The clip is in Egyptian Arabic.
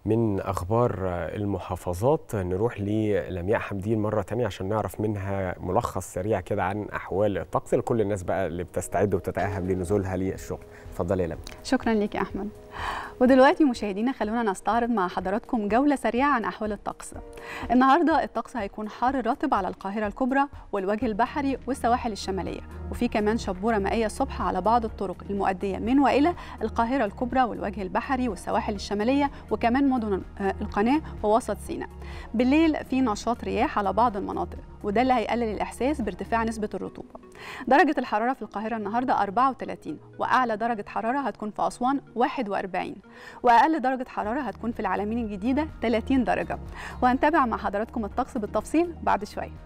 من اخبار المحافظات نروح للمياء حمدين مره تانية عشان نعرف منها ملخص سريع كده عن احوال الطقس لكل الناس بقى اللي بتستعد وتتاهب لنزولها للشغل اتفضلي يا لمياء شكرا لك يا احمد ودلوقتي مشاهدينا خلونا نستعرض مع حضراتكم جولة سريعة عن أحوال الطقس النهاردة الطقس هيكون حار رطب على القاهرة الكبرى والوجه البحري والسواحل الشمالية وفي كمان شبورة مائية الصبح على بعض الطرق المؤدية من وإلى القاهرة الكبرى والوجه البحري والسواحل الشمالية وكمان مدن القناة ووسط سيناء بالليل في نشاط رياح على بعض المناطق وده اللي هيقلل الإحساس بارتفاع نسبة الرطوبة درجة الحرارة في القاهرة النهاردة 34 وأعلى درجة حرارة هتكون في أسوان 41 وأقل درجة حرارة هتكون في العلمين الجديدة 30 درجة وهنتابع مع حضراتكم الطقس بالتفصيل بعد شوية